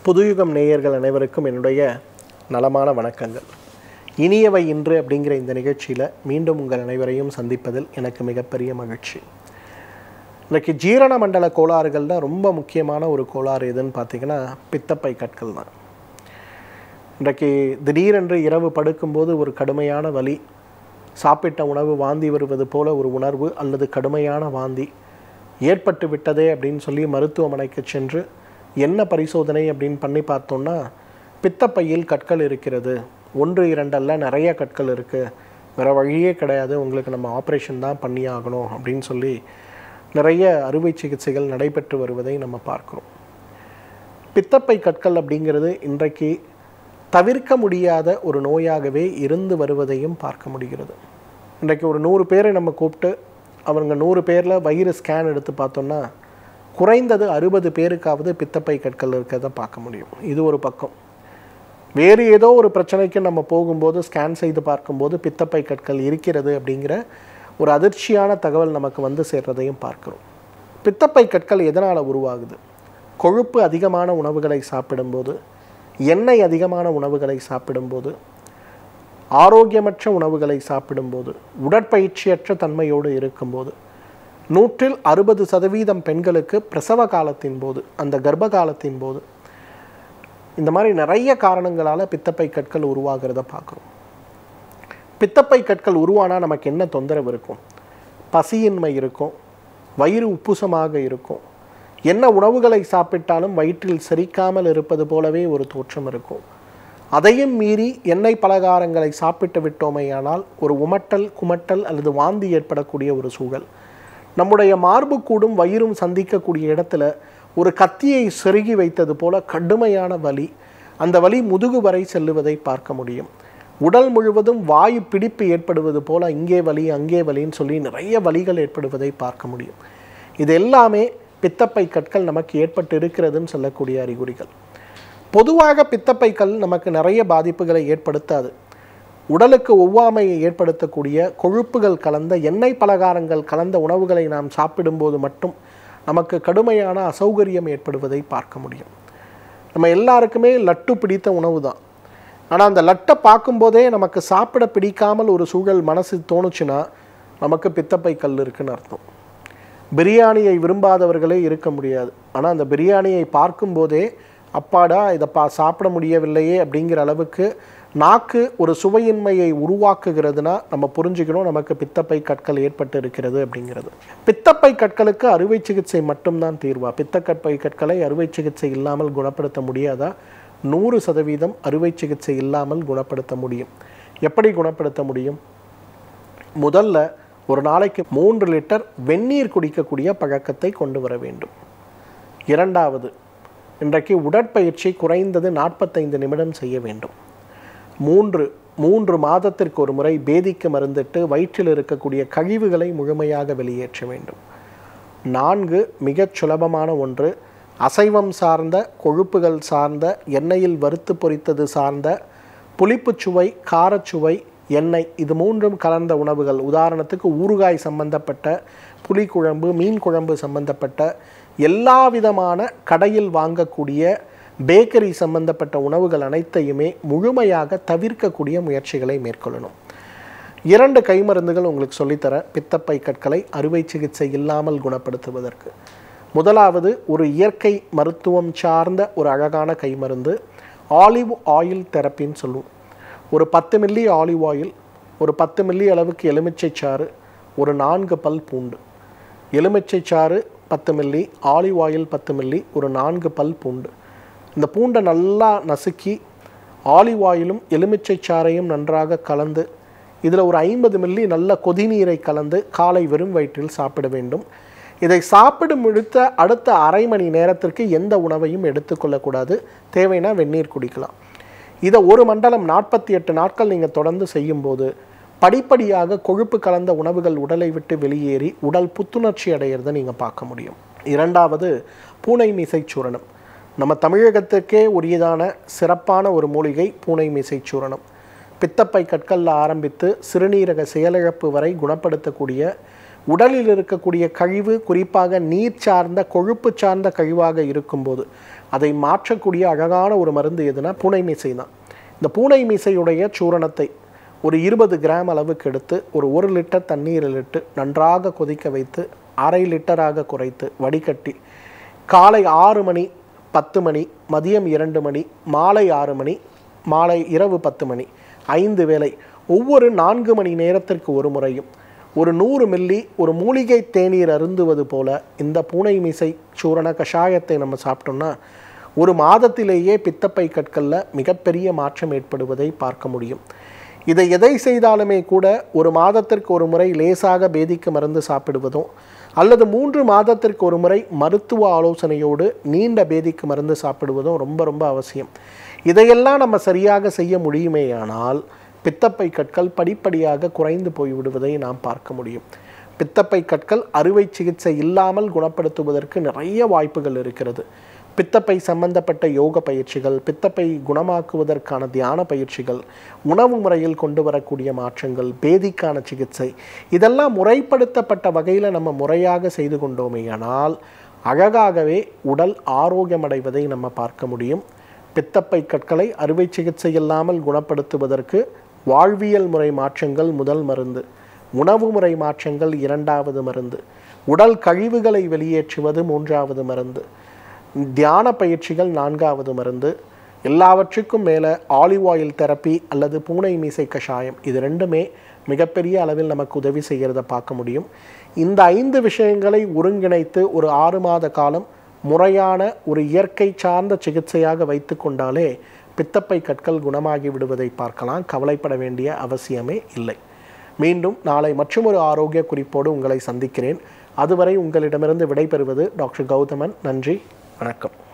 புதுயுகம் நேயர்கள் அனைவருக்கும் என்னுடைய நலமான வணக்கங்கள் இனியவை இன்று அப்படிங்கிற இந்த நிகழ்ச்சியில் மீண்டும் உங்கள் அனைவரையும் சந்திப்பதில் எனக்கு மிகப்பெரிய மகிழ்ச்சி இன்றைக்கி ஜீரண மண்டல கோளாறுகளில் ரொம்ப முக்கியமான ஒரு கோளாறு எதுன்னு பார்த்தீங்கன்னா பித்தப்பை கற்கள் தான் இன்றைக்கு திடீரென்று இரவு படுக்கும்போது ஒரு கடுமையான வலி சாப்பிட்ட உணவு வாந்தி வருவது போல ஒரு உணர்வு அல்லது கடுமையான வாந்தி ஏற்பட்டு விட்டதே அப்படின்னு சொல்லி மருத்துவமனைக்கு சென்று என்ன பரிசோதனை அப்படின்னு பண்ணி பார்த்தோம்னா பித்தப்பையில் கற்கள் இருக்கிறது ஒன்று இரண்டல்ல நிறைய கற்கள் இருக்குது வேறு வழியே கிடையாது உங்களுக்கு நம்ம ஆப்ரேஷன் தான் பண்ணி ஆகணும் அப்படின்னு சொல்லி நிறைய அறுவை சிகிச்சைகள் நடைபெற்று வருவதை நம்ம பார்க்குறோம் பித்தப்பை கற்கள் அப்படிங்கிறது இன்றைக்கு தவிர்க்க முடியாத ஒரு நோயாகவே இருந்து வருவதையும் பார்க்க முடிகிறது இன்றைக்கு ஒரு நூறு பேரை நம்ம கூப்பிட்டு அவங்க நூறு பேரில் வயிறு ஸ்கேன் எடுத்து பார்த்தோம்னா குறைந்தது அறுபது பேருக்காவது பித்தப்பை கற்கள் இருக்கிறத பார்க்க முடியும் இது ஒரு பக்கம் வேறு ஏதோ ஒரு பிரச்சனைக்கு நம்ம போகும்போது ஸ்கேன் செய்து பார்க்கும்போது பித்தப்பை கற்கள் இருக்கிறது அப்படிங்கிற ஒரு அதிர்ச்சியான தகவல் நமக்கு வந்து சேர்றதையும் பார்க்கிறோம் பித்தப்பை கற்கள் எதனால் உருவாகுது கொழுப்பு அதிகமான உணவுகளை சாப்பிடும்போது எண்ணெய் அதிகமான உணவுகளை சாப்பிடும்போது ஆரோக்கியமற்ற உணவுகளை சாப்பிடும்போது உடற்பயிற்சியற்ற தன்மையோடு இருக்கும்போது நூற்றில் அறுபது சதவீதம் பெண்களுக்கு பிரசவ காலத்தின் போது அந்த கர்ப்ப காலத்தின் போது இந்த மாதிரி நிறைய காரணங்களால் பித்தப்பை கற்கள் உருவாகிறத பார்க்குறோம் பித்தப்பை கற்கள் உருவானால் நமக்கு என்ன தொந்தரவு இருக்கும் பசியின்மை இருக்கும் வயிறு உப்புசமாக இருக்கும் என்ன உணவுகளை சாப்பிட்டாலும் வயிற்றில் செரிக்காமல் இருப்பது போலவே ஒரு தோற்றம் இருக்கும் அதையும் மீறி எண்ணெய் பலகாரங்களை சாப்பிட்டு விட்டோமேயானால் ஒரு உமட்டல் குமட்டல் அல்லது வாந்தி ஏற்படக்கூடிய ஒரு சூழல் நம்முடைய மார்பு கூடும் வயிறும் சந்திக்கக்கூடிய இடத்துல ஒரு கத்தியை செருகி வைத்தது போல கடுமையான வலி அந்த வலி முதுகு வரை செல்லுவதை பார்க்க முடியும் உடல் முழுவதும் வாயு பிடிப்பு ஏற்படுவது போல இங்கே வலி அங்கே வலின்னு சொல்லி நிறைய வலிகள் ஏற்படுவதை பார்க்க முடியும் இது எல்லாமே பித்தப்பை கற்கள் நமக்கு ஏற்பட்டு இருக்கிறதுன்னு சொல்லக்கூடிய அறிகுறிகள் பொதுவாக பித்தப்பைக்கல் நமக்கு நிறைய பாதிப்புகளை ஏற்படுத்தாது உடலுக்கு ஒவ்வாமையை ஏற்படுத்தக்கூடிய கொழுப்புகள் கலந்த எண்ணெய் பலகாரங்கள் கலந்த உணவுகளை நாம் சாப்பிடும்போது மட்டும் நமக்கு கடுமையான அசௌகரியம் ஏற்படுவதை பார்க்க முடியும் நம்ம எல்லாருக்குமே லட்டு பிடித்த உணவு தான் ஆனால் அந்த லட்டை பார்க்கும்போதே நமக்கு சாப்பிட பிடிக்காமல் ஒரு சூழல் மனசு தோணுச்சுன்னா நமக்கு பித்தப்பை கல் இருக்குன்னு அர்த்தம் பிரியாணியை விரும்பாதவர்களே இருக்க முடியாது ஆனால் அந்த பிரியாணியை பார்க்கும்போதே அப்பாடா இதை பா சாப்பிட முடியவில்லையே அப்படிங்கிற அளவுக்கு நாக்கு ஒரு சுவையின்மையை உருவாக்குகிறதுனா நம்ம புரிஞ்சுக்கணும் நமக்கு பித்தப்பை கற்கள் ஏற்பட்டு இருக்கிறது அப்படிங்கிறது பித்தப்பை கற்களுக்கு அறுவை சிகிச்சை மட்டும்தான் தீர்வா பித்தக்கற்பை கற்களை அறுவை சிகிச்சை இல்லாமல் குணப்படுத்த முடியாதா நூறு சதவீதம் அறுவை சிகிச்சை இல்லாமல் குணப்படுத்த முடியும் எப்படி குணப்படுத்த முடியும் முதல்ல ஒரு நாளைக்கு மூன்று லிட்டர் வெந்நீர் குடிக்கக்கூடிய பழக்கத்தை கொண்டு வர வேண்டும் இரண்டாவது இன்றைக்கு உடற்பயிற்சி குறைந்தது நாற்பத்தைந்து நிமிடம் செய்ய வேண்டும் மூன்று மூன்று மாதத்திற்கு ஒரு முறை பேதிக்கு மருந்திட்டு வயிற்றில் இருக்கக்கூடிய கழிவுகளை முழுமையாக வெளியேற்ற வேண்டும் நான்கு மிகச் சுலபமான ஒன்று அசைவம் சார்ந்த கொழுப்புகள் சார்ந்த எண்ணெயில் வறுத்து பொரித்தது சார்ந்த புளிப்புச் சுவை காரச்சுவை எண்ணெய் இது மூன்றும் கலந்த உணவுகள் உதாரணத்துக்கு ஊறுகாய் சம்பந்தப்பட்ட புளிக்குழம்பு மீன் குழம்பு சம்பந்தப்பட்ட எல்லா விதமான கடையில் வாங்கக்கூடிய பேக்கரி சம்பந்தப்பட்ட உணவுகள் அனைத்தையுமே முழுமையாக தவிர்க்கக்கூடிய முயற்சிகளை மேற்கொள்ளணும் இரண்டு கைமருந்துகள் உங்களுக்கு சொல்லித்தரேன் பித்தப்பை கற்களை அறுவை சிகிச்சை இல்லாமல் குணப்படுத்துவதற்கு முதலாவது ஒரு இயற்கை மருத்துவம் சார்ந்த ஒரு அழகான கைமருந்து ஆலிவ் ஆயில் தெரப்பின்னு சொல்லுவோம் ஒரு பத்து மில்லி ஆலிவ் ஆயில் ஒரு பத்து மில்லி அளவுக்கு எலுமிச்சை சாறு ஒரு நான்கு பல் பூண்டு எலுமிச்சை சாறு பத்து மில்லி ஆலிவ் ஆயில் பத்து மில்லி ஒரு நான்கு பல் பூண்டு இந்த பூண்டை நல்லா நசுக்கி ஆலிவ் ஆயிலும் எலுமிச்சை சாறையும் நன்றாக கலந்து இதில் ஒரு ஐம்பது மில்லி நல்ல கொதிநீரை கலந்து காலை வெறும் வயிற்றில் சாப்பிட வேண்டும் இதை சாப்பிடு முடித்த அடுத்த அரை மணி நேரத்திற்கு எந்த உணவையும் எடுத்துக்கொள்ளக்கூடாது தேவைன்னா வெந்நீர் குடிக்கலாம் இதை ஒரு மண்டலம் நாற்பத்தி எட்டு நாட்கள் நீங்கள் தொடர்ந்து செய்யும்போது படிப்படியாக கொழுப்பு கலந்த உணவுகள் உடலை விட்டு வெளியேறி உடல் புத்துணர்ச்சி அடையிறதை நீங்கள் பார்க்க முடியும் இரண்டாவது பூனை மீசை சூரணம் நம்ம தமிழகத்துக்கே உரியதான சிறப்பான ஒரு மூலிகை பூனை மீசை சூரணம் பித்தப்பை கற்களில் ஆரம்பித்து சிறுநீரக செயலிழப்பு வரை குணப்படுத்தக்கூடிய உடலில் இருக்கக்கூடிய கழிவு குறிப்பாக நீர் சார்ந்த கொழுப்பு சார்ந்த கழிவாக இருக்கும்போது அதை மாற்றக்கூடிய அழகான ஒரு மருந்து எதுனா பூனை மீசை தான் இந்த பூனை மீசையுடைய சூரணத்தை ஒரு இருபது கிராம் அளவுக்கு எடுத்து ஒரு ஒரு லிட்டர் தண்ணீரில் இட்டு நன்றாக கொதிக்க வைத்து அரை லிட்டராக குறைத்து வடிகட்டி காலை ஆறு மணி பத்து மணி மதியம் இரண்டு மணி மாலை ஆறு மணி மாலை இரவு பத்து மணி ஐந்து வேளை ஒவ்வொரு நான்கு மணி நேரத்திற்கு ஒரு முறையும் ஒரு நூறு மில்லி ஒரு மூலிகை தேநீர் அருந்துவது போல இந்த பூனை மீசை சூரண கஷாயத்தை நம்ம சாப்பிட்டோம்னா ஒரு மாதத்திலேயே பித்தப்பை கற்களில் மிகப்பெரிய மாற்றம் ஏற்படுவதை பார்க்க முடியும் இதை எதை செய்தாலுமே கூட ஒரு மாதத்திற்கு ஒரு முறை லேசாக பேதிக்கு மருந்து சாப்பிடுவதும் அல்லது மூன்று மாதத்திற்கு ஒரு முறை மருத்துவ ஆலோசனையோடு நீண்ட பேதிக்கு மருந்து சாப்பிடுவதும் ரொம்ப ரொம்ப அவசியம் இதையெல்லாம் நம்ம சரியாக செய்ய முடியுமேயானால் பித்தப்பை கற்கள் படிப்படியாக குறைந்து போய்விடுவதை நாம் பார்க்க முடியும் பித்தப்பை கற்கள் அறுவை சிகிச்சை இல்லாமல் குணப்படுத்துவதற்கு நிறைய வாய்ப்புகள் இருக்கிறது பித்தப்பை சம்பந்தப்பட்ட யோக பயிற்சிகள் பித்தப்பை குணமாக்குவதற்கான தியான பயிற்சிகள் உணவு முறையில் கொண்டு வரக்கூடிய மாற்றங்கள் பேதிக்கான சிகிச்சை இதெல்லாம் முறைப்படுத்தப்பட்ட வகையில் நம்ம முறையாக செய்து கொண்டோமேயானால் அழகாகவே உடல் ஆரோக்கியமடைவதை நம்ம பார்க்க முடியும் பித்தப்பை கற்களை அறுவை சிகிச்சை இல்லாமல் குணப்படுத்துவதற்கு வாழ்வியல் முறை மாற்றங்கள் முதல் மருந்து உணவு முறை மாற்றங்கள் இரண்டாவது மருந்து உடல் கழிவுகளை வெளியேற்றுவது மூன்றாவது மருந்து தியான பயிற்சிகள் நான்காவது மருந்து எல்லாவற்றுக்கும் மேலே ஆலிவ் ஆயில் தெரப்பி அல்லது பூனை மீசை கஷாயம் இது ரெண்டுமே மிகப்பெரிய அளவில் நமக்கு உதவி செய்கிறத பார்க்க முடியும் இந்த ஐந்து விஷயங்களை ஒருங்கிணைத்து ஒரு ஆறு மாத காலம் முறையான ஒரு இயற்கை சார்ந்த சிகிச்சையாக வைத்து கொண்டாலே பித்தப்பை கற்கள் குணமாகி விடுவதை பார்க்கலாம் கவலைப்பட வேண்டிய அவசியமே இல்லை மீண்டும் நாளை மற்றொரு ஆரோக்கிய குறிப்போடு உங்களை சந்திக்கிறேன் அதுவரை உங்களிடமிருந்து விடைபெறுவது டாக்டர் கௌதமன் நன்றி வணக்கம்